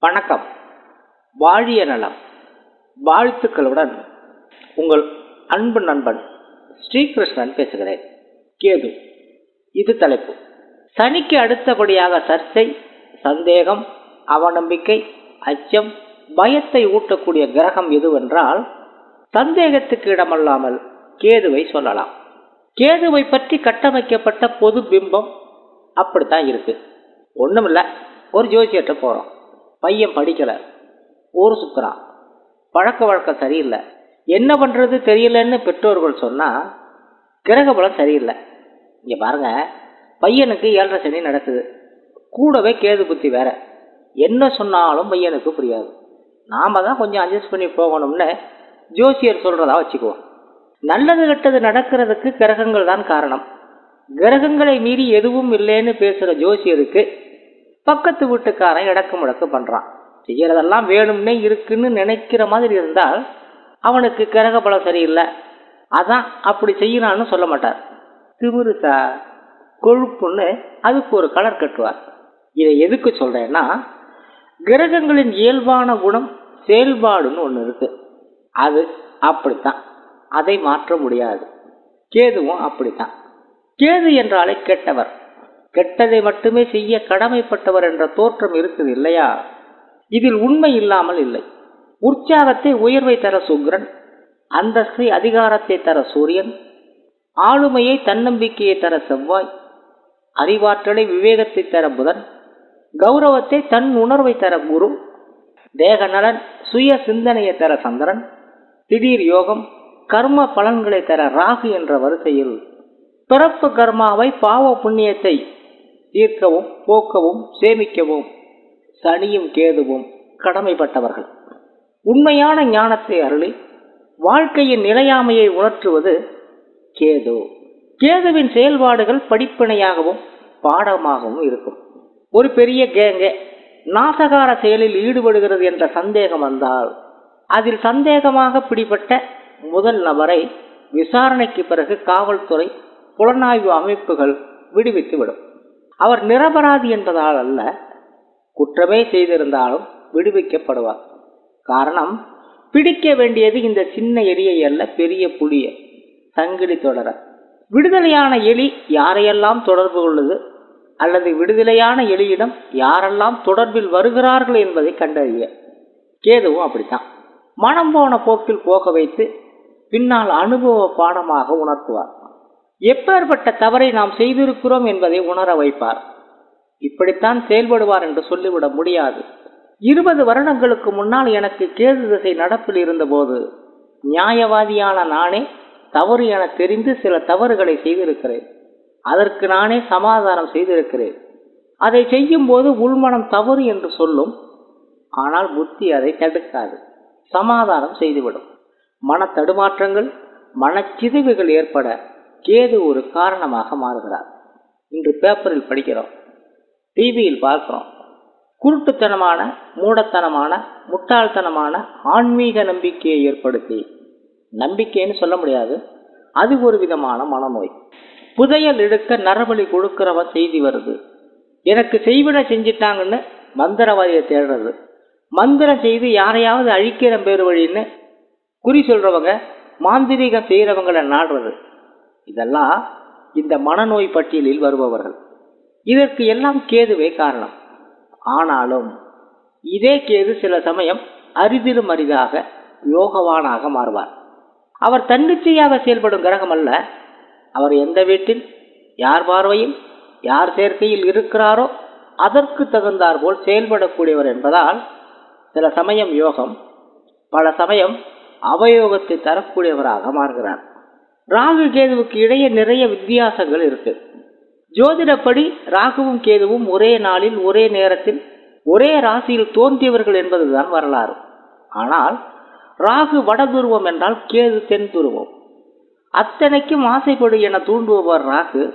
வணக்கம் வாழிய நலம் வாழ்த்துக்களுடன் உங்கள் அன்பு நண்பன் ஸ்ரீகிருஷ்ணன் பேசுகிறேன் கேது இது தலைப்பு சனிக்கு அடுத்தபடியாக சர்ச்சை சந்தேகம் அவநம்பிக்கை அச்சம் பயத்தை ஊட்டக்கூடிய கிரகம் எதுவென்றால் சந்தேகத்துக்கு இடமல்லாமல் கேதுவை சொல்லலாம் கேதுவை பற்றி கட்டமைக்கப்பட்ட பொது பிம்பம் அப்படித்தான் இருக்கு ஒன்றுமில்ல ஒரு ஜோசியர்கிட்ட போகிறோம் பையன் படிக்கலை ஊர் சுற்றுறான் பழக்க வழக்கம் சரியில்லை என்ன பண்ணுறது தெரியலன்னு பெற்றோர்கள் சொன்னால் கிரக பலம் சரியில்லை இங்கே பாருங்க பையனுக்கு ஏழரை சனி நடக்குது கூடவே கேது புத்தி வேற என்ன சொன்னாலும் பையனுக்கு புரியாது நாம தான் கொஞ்சம் அட்ஜஸ்ட் பண்ணி போகணும்னு ஜோசியர் சொல்கிறதா வச்சுக்குவோம் நல்லது கெட்டது நடக்கிறதுக்கு கிரகங்கள் தான் காரணம் கிரகங்களை மீறி எதுவும் இல்லைன்னு பேசுகிற ஜோசியருக்கு பக்கத்து வீட்டுக்காரன் இடக்கு முடக்கு பண்ணுறான் செய்யறதெல்லாம் வேணும்னே இருக்குன்னு நினைக்கிற மாதிரி இருந்தால் அவனுக்கு கிரக பலம் சரியில்லை அதான் அப்படி செய்யறான்னு சொல்ல மாட்டார் திமிரு சார் கொழுப்புன்னு அதுக்கு ஒரு கலர் கட்டுவார் இதை எதுக்கு சொல்றேன்னா கிரகங்களின் இயல்பான குணம் செயல்பாடுன்னு ஒன்று இருக்கு அது அப்படித்தான் அதை மாற்ற முடியாது கேதுவும் அப்படித்தான் கேது என்றாலே கெட்டவர் கெட்டதை மட்டுமே செய்ய கடமைப்பட்டவர் என்ற தோற்றம் இருக்குது இல்லையா இதில் உண்மை இல்லாமல் இல்லை உற்சாகத்தை உயர்வை தர சுக்ரன் அந்தஸ்தை அதிகாரத்தை தர சூரியன் ஆளுமையை தன்னம்பிக்கையை தர செவ்வாய் அறிவாற்றலை விவேகத்தை தர புதன் கௌரவத்தை தன் உணர்வை தர குரு தேக நலன் சுய சிந்தனையை தர சந்திரன் திடீர் யோகம் கர்ம பலன்களை தர ராகு என்ற வரிசையில் பிறப்பு கர்மாவை பாவ புண்ணியத்தை தீர்க்கவும் போக்கவும் சேமிக்கவும் சனியும் கேதுவும் கடமைப்பட்டவர்கள் உண்மையான ஞானத்தை அருளி வாழ்க்கையின் நிலையாமையை உணர்த்துவது கேது கேதுவின் செயல்பாடுகள் படிப்பினையாகவும் பாடமாகவும் இருக்கும் ஒரு பெரிய கேங்க நாசகார செயலில் ஈடுபடுகிறது என்ற சந்தேகம் வந்தால் அதில் சந்தேகமாக பிடிபட்ட முதல் நபரை விசாரணைக்கு பிறகு காவல்துறை புலனாய்வு அமைப்புகள் விடுவித்து விடும் அவர் நிரபராதி என்பதால் அல்ல குற்றமே செய்திருந்தாலும் விடுவிக்கப்படுவார் காரணம் பிடிக்க வேண்டியது இந்த சின்ன எலியை அல்ல பெரிய புலிய சங்கிலி தொடர விடுதலையான எலி யாரையெல்லாம் தொடர்பு கொள்ளுது அல்லது விடுதலையான எலியிடம் யாரெல்லாம் தொடர்பில் வருகிறார்கள் என்பதை கண்டறிய கேதுவும் அப்படித்தான் மனம் போன போக்கில் போக வைத்து பின்னால் அனுபவ பாடமாக உணர்த்துவார் எப்பேற்பட்ட தவறை நாம் செய்திருக்கிறோம் என்பதை உணர வைப்பார் இப்படித்தான் செயல்படுவார் என்று சொல்லிவிட முடியாது இருபது வருடங்களுக்கு முன்னால் எனக்கு கேது திசை நடப்பில் இருந்தபோது நியாயவாதியான நானே தவறு என தெரிந்து சில தவறுகளை செய்திருக்கிறேன் அதற்கு நானே சமாதானம் செய்திருக்கிறேன் அதை செய்யும் போது உள்மனம் தவறு என்று சொல்லும் ஆனால் புத்தி அதை தடுக்காது சமாதானம் செய்துவிடும் மன தடுமாற்றங்கள் மனச்சிதைவுகள் ஏற்பட கேது ஒரு காரணமாக மாறுகிறார் இன்று பேப்பரில் படிக்கிறோம் டிவியில் பார்க்கிறோம் குருட்டுத்தனமான மூடத்தனமான முட்டாள்தனமான ஆன்மீக நம்பிக்கையை ஏற்படுத்தி நம்பிக்கைன்னு சொல்ல முடியாது அது ஒரு விதமான மனநோய் புதையல் எடுக்க நரபலி கொடுக்கிறவ செய்தி வருது எனக்கு செய்வின செஞ்சிட்டாங்கன்னு மந்திரவாதியை தேடுறது மந்திரம் செய்து யாரையாவது அழிக்கிற பேர் வழின்னு குறி சொல்றவங்க மாந்திரீகம் செய்கிறவங்களை நாடுறது இதெல்லாம் இந்த மனநோய் பட்டியலில் வருபவர்கள் இதற்கு எல்லாம் கேதுவே காரணம் ஆனாலும் இதே கேது சில சமயம் அரிதிலும் அரிதாக யோகவானாக மாறுவார் அவர் தன்னிச்சையாக செயல்படும் கிரகம் அல்ல அவர் எந்த வீட்டில் யார் பார்வையில் யார் சேர்க்கையில் இருக்கிறாரோ அதற்கு தகுந்தார் போல் செயல்படக்கூடியவர் என்பதால் சில சமயம் யோகம் பல சமயம் அவயோகத்தை தரக்கூடியவராக மாறுகிறார் ராகு கேதுவுக்கு இடையே நிறைய வித்தியாசங்கள் இருக்கு ஜோதிடப்படி ராகுவும் கேதுவும் ஒரே நாளில் ஒரே நேரத்தில் ஒரே ராசியில் தோன்றியவர்கள் என்பதுதான் வரலாறு ஆனால் ராகு வடதுருவம் என்றால் கேது தென் துருவம் அத்தனைக்கும் ஆசைப்படு என தூண்டுபவர் ராகு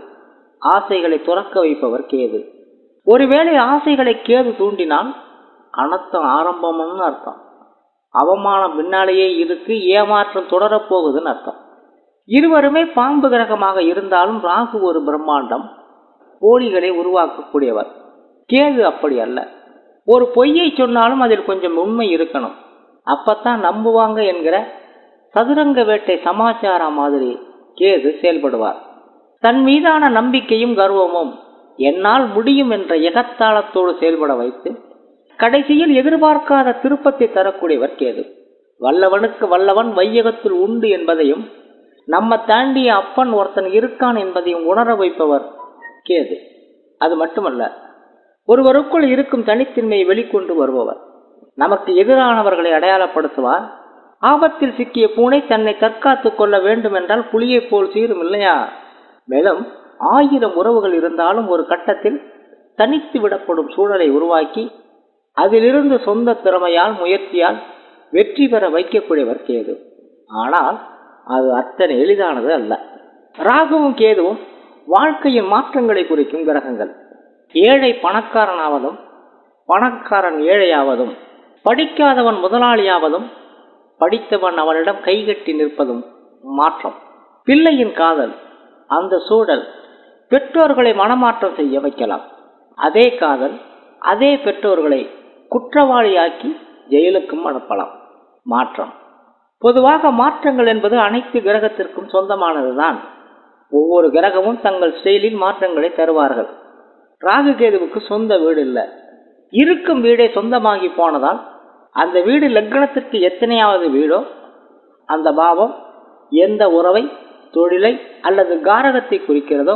ஆசைகளை துறக்க வைப்பவர் கேது ஒருவேளை ஆசைகளை கேது தூண்டினால் அனர்த்தம் ஆரம்பம்னு அர்த்தம் அவமானம் பின்னாலேயே இருக்கு ஏமாற்றம் தொடரப்போகுதுன்னு அர்த்தம் இருவருமே பாம்பு கிரகமாக இருந்தாலும் ராகு ஒரு பிரம்மாண்டம் போலிகளை உருவாக்கக்கூடியவர் கேது அப்படி அல்ல ஒரு பொய்யை சொன்னாலும் அதில் கொஞ்சம் உண்மை இருக்கணும் அப்பத்தான் நம்புவாங்க என்கிற சதுரங்க வேட்டை சமாச்சாரம் மாதிரி கேது செயல்படுவார் தன் மீதான நம்பிக்கையும் கர்வமும் என்னால் முடியும் என்ற எகத்தாளத்தோடு செயல்பட வைத்து கடைசியில் எதிர்பார்க்காத திருப்பத்தை தரக்கூடியவர் கேது வல்லவனுக்கு வல்லவன் வையகத்தில் உண்டு என்பதையும் நம்ம தாண்டிய அப்பன் ஒருத்தன் இருக்கான் என்பதையும் உணர வைப்பவர் கேது அது மட்டுமல்ல ஒருவருக்குள் இருக்கும் தனித்தன்மையை வெளிக்கொண்டு வருபவர் நமக்கு எதிரானவர்களை அடையாளப்படுத்துவார் ஆபத்தில் சிக்கிய பூனை தன்னை தற்காத்துக் கொள்ள வேண்டும் என்றால் புலியைப் போல் சீரும் இல்லையா மேலும் ஆயிரம் உறவுகள் இருந்தாலும் ஒரு கட்டத்தில் தனித்து விடப்படும் சூழலை உருவாக்கி அதிலிருந்து சொந்த திறமையால் முயற்சியால் வெற்றி பெற வைக்கக்கூடியவர் கேது ஆனால் அது அத்தனை எளிதானது அல்ல ராகுவும் கேதுவும் வாழ்க்கையின் மாற்றங்களை குறிக்கும் கிரகங்கள் ஏழை பணக்காரனாவதும் பணக்காரன் ஏழையாவதும் படிக்காதவன் முதலாளியாவதும் படித்தவன் அவனிடம் கைகட்டி நிற்பதும் மாற்றம் பிள்ளையின் காதல் அந்த சூழல் பெற்றோர்களை மனமாற்றம் செய்ய வைக்கலாம் அதே காதல் அதே பெற்றோர்களை குற்றவாளியாக்கி ஜெயிலுக்கும் அனுப்பலாம் மாற்றம் பொதுவாக மாற்றங்கள் என்பது அனைத்து கிரகத்திற்கும் சொந்தமானதுதான் ஒவ்வொரு கிரகமும் தங்கள் ஸ்டைலில் மாற்றங்களை தருவார்கள் ராகு கேதுவுக்கு சொந்த வீடு இல்லை இருக்கும் வீடே சொந்தமாகி போனதால் அந்த வீடு லக்னத்திற்கு எத்தனையாவது வீடோ அந்த பாவம் எந்த உறவை தொழிலை அல்லது காரகத்தை குறிக்கிறதோ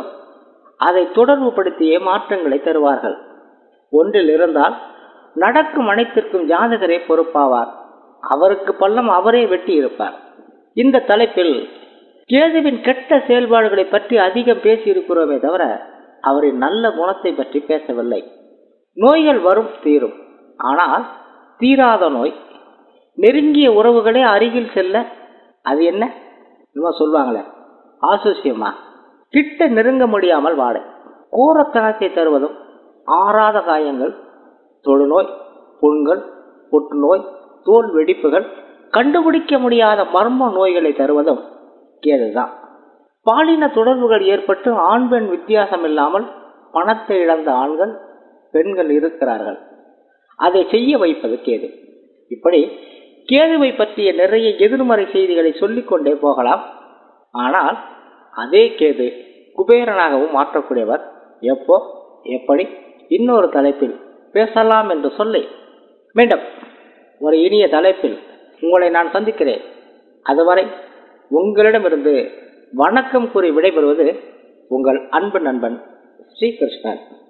அதை தொடர்புபடுத்தியே மாற்றங்களை தருவார்கள் ஒன்றில் இருந்தால் நடக்கும் அனைத்திற்கும் ஜாதகரே பொறுப்பாவார் அவருக்கு பள்ளம் அவரே வெட்டி இருப்பார் இந்த தலைப்பில் கேதுவின் கெட்ட செயல்பாடுகளை பற்றி அதிகம் பேசியிருக்கிறோமே தவிர அவரின் நல்ல குணத்தை பற்றி பேசவில்லை நோய்கள் வரும் தீரும் ஆனால் தீராத நோய் நெருங்கிய உறவுகளே அருகில் செல்ல அது என்ன இன்னும் சொல்லுவாங்களே ஆசுசியமா கிட்ட நெருங்க முடியாமல் வாடை கோரத்தனத்தை தருவதும் ஆறாத காயங்கள் தொழுநோய் புண்கள் புற்றுநோய் தோல் வெடிப்புகள் கண்டுபிடிக்க முடியாத மர்ம நோய்களை தருவதும் கேதுதான் பாலின தொடர்புகள் ஏற்பட்டு ஆண் பெண் வித்தியாசம் இல்லாமல் பணத்தை இழந்த ஆண்கள் பெண்கள் இருக்கிறார்கள் அதை செய்ய வைப்பது கேது இப்படி கேதுவை பற்றிய நிறைய எதிர்மறை செய்திகளை சொல்லிக்கொண்டே போகலாம் ஆனால் அதே கேது குபேரனாகவும் மாற்றக்கூடியவர் எப்போ எப்படி இன்னொரு தலைப்பில் பேசலாம் என்று சொல்லி மீண்டும் ஒரு இனிய தலைப்பில் உங்களை நான் சந்திக்கிறேன் அதுவரை உங்களிடமிருந்து வணக்கம் கூறி விடைபெறுவது உங்கள் அன்பு நண்பன் ஸ்ரீகிருஷ்ணன்